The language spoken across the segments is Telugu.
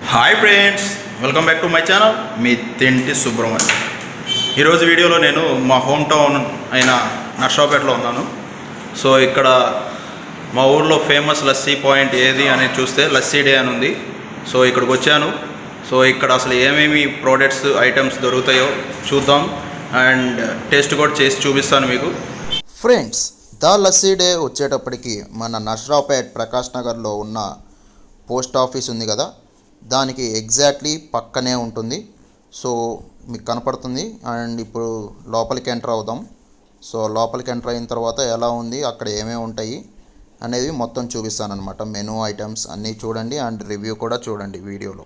hi friends welcome back to my channel మీ తింటి సుబ్రహ్మణ్యం ఈరోజు వీడియోలో నేను మా హోమ్ టౌన్ అయిన నర్సాపేటలో ఉన్నాను సో ఇక్కడ మా ఊర్లో ఫేమస్ లస్సీ పాయింట్ ఏది అని చూస్తే లస్సీ డే అని ఉంది సో ఇక్కడికి వచ్చాను సో ఇక్కడ అసలు ఏమేమి ప్రోడక్ట్స్ ఐటమ్స్ దొరుకుతాయో చూద్దాం అండ్ టేస్ట్ కూడా చేసి చూపిస్తాను మీకు ఫ్రెండ్స్ ద లస్సీ డే వచ్చేటప్పటికి మన నర్సరావుపేట్ ప్రకాష్ నగర్లో ఉన్న పోస్ట్ ఆఫీస్ ఉంది కదా దానికి ఎగ్జాక్ట్లీ పక్కనే ఉంటుంది సో మీకు కనపడుతుంది అండ్ ఇప్పుడు లోపలికి ఎంటర్ అవుదాం సో లోపలికి ఎంటర్ అయిన తర్వాత ఎలా ఉంది అక్కడ ఏమేమి ఉంటాయి అనేది మొత్తం చూపిస్తాను అనమాట మెనూ ఐటమ్స్ అన్నీ చూడండి అండ్ రివ్యూ కూడా చూడండి వీడియోలో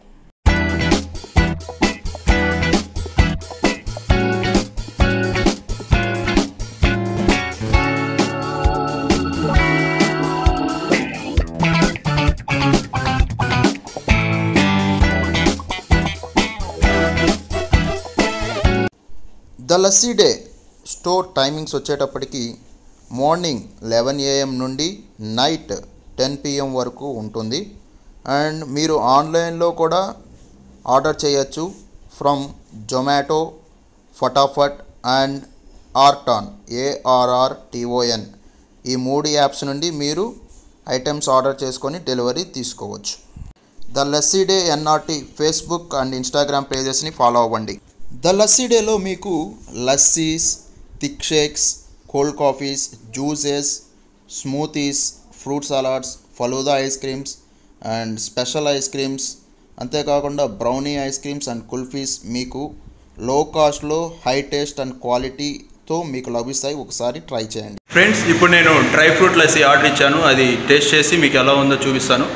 the lassi day store timings వచ్చేటప్పటికి మార్నింగ్ లెవెన్ ఏఎం నుండి నైట్ టెన్ పిఎం వరకు ఉంటుంది అండ్ మీరు ఆన్లైన్లో కూడా ఆర్డర్ చేయొచ్చు ఫ్రమ్ జొమాటో ఫటాఫట్ అండ్ ఆర్టాన్ ఏఆర్ఆర్ టీఓఎన్ ఈ మూడు యాప్స్ నుండి మీరు ఐటమ్స్ ఆర్డర్ చేసుకొని డెలివరీ తీసుకోవచ్చు the lassi day NRT Facebook and Instagram పేజెస్ని ఫాలో అవ్వండి ద లస్సీ డేలో మీకు lassis thick shakes cold coffees juices smoothies fruit salads falooda ice creams and special ice creams అంతేకాకుండా brownie ice creams and kulfis మీకు లో కాస్ట్లో హై టేస్ట్ అండ్ క్వాలిటీతో మీకు లభిస్తాయి ఒకసారి ట్రై చేయండి ఫ్రెండ్స్ ఇప్పుడు నేను డ్రై ఫ్రూట్ లస్సీ ఆర్డర్ ఇచ్చాను అది టేస్ట్ చేసి మీకు ఎలా ఉందో చూపిస్తాను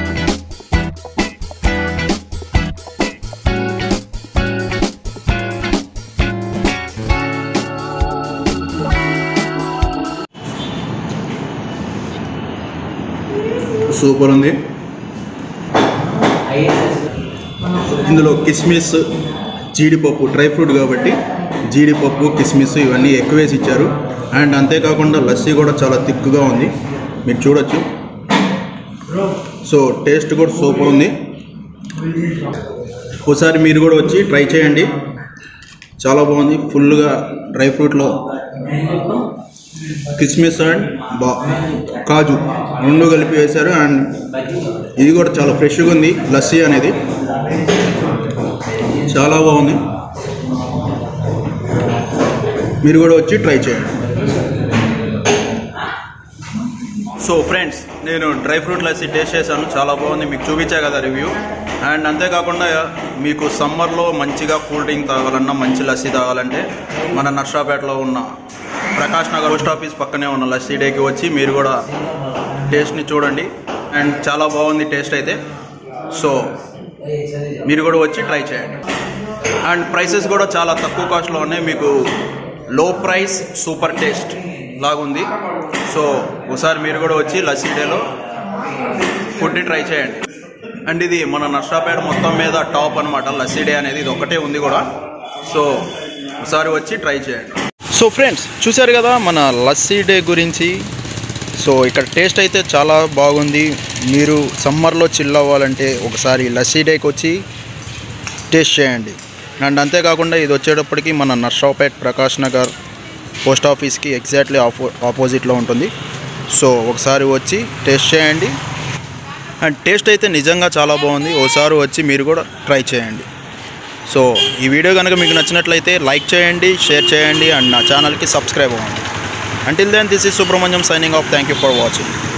సూపర్ ఉంది ఇందులో కిస్మిస్ జీడిపప్పు డ్రై ఫ్రూట్ కాబట్టి జీడిపప్పు కిస్మిస్ ఇవన్నీ ఎక్కువేసి ఇచ్చారు అండ్ అంతేకాకుండా లస్సీ కూడా చాలా థిక్గా ఉంది మీరు చూడొచ్చు సో టేస్ట్ కూడా సూపర్ ఉంది ఒకసారి మీరు కూడా వచ్చి ట్రై చేయండి చాలా బాగుంది ఫుల్గా డ్రై ఫ్రూట్లో కిస్మిస్ అండ్ బా కాజు రెండు కలిపి వేశారు అండ్ ఇది కూడా చాలా ఫ్రెష్గా ఉంది లస్సీ అనేది చాలా బాగుంది మీరు కూడా వచ్చి ట్రై చేయండి సో ఫ్రెండ్స్ నేను డ్రై ఫ్రూట్ లస్సీ టేస్ట్ చేశాను చాలా బాగుంది మీకు చూపించా కదా రివ్యూ అండ్ అంతేకాకుండా మీకు సమ్మర్లో మంచిగా కూల్ డ్రింక్ తాగాలన్నా మంచి లస్సీ తాగాలంటే మన నర్సాపేటలో ఉన్న ప్రకాష్ నగర్ పోస్ట్ ఆఫీస్ పక్కనే ఉన్న లస్సీ డేకి వచ్చి మీరు కూడా టేస్ట్ని చూడండి అండ్ చాలా బాగుంది టేస్ట్ అయితే సో మీరు కూడా వచ్చి ట్రై చేయండి అండ్ ప్రైసెస్ కూడా చాలా తక్కువ కాస్ట్లో ఉన్నాయి మీకు లో ప్రైస్ సూపర్ టేస్ట్ లాగుంది సో ఒకసారి మీరు కూడా వచ్చి లస్సీ డేలో ఫుడ్ని ట్రై చేయండి అండ్ ఇది మన నర్సాపేట మొత్తం మీద టాప్ అనమాట లస్సీ డే అనేది ఇది ఒకటే ఉంది కూడా సో ఒకసారి వచ్చి ట్రై చేయండి సో ఫ్రెండ్స్ చూశారు కదా మన లస్సీ డే గురించి సో ఇక్కడ టేస్ట్ అయితే చాలా బాగుంది మీరు సమ్మర్లో చిల్ అవ్వాలంటే ఒకసారి లస్సీ డేకి వచ్చి టేస్ట్ చేయండి అండ్ అంతేకాకుండా ఇది వచ్చేటప్పటికి మన నర్సాపేట్ ప్రకాష్ నగర్ పోస్ట్ ఆఫీస్కి ఎగ్జాక్ట్లీ ఆపో ఆపోజిట్లో ఉంటుంది సో ఒకసారి వచ్చి టేస్ట్ చేయండి అండ్ టేస్ట్ అయితే నిజంగా చాలా బాగుంది ఒకసారి వచ్చి మీరు కూడా ట్రై చేయండి సో ఈ వీడియో కనుక మీకు నచ్చినట్లయితే లైక్ చేయండి షేర్ చేయండి అండ్ నా ఛానల్కి సబ్స్క్రైబ్ అవ్వండి until then this is Subrahmanyam signing off thank you for watching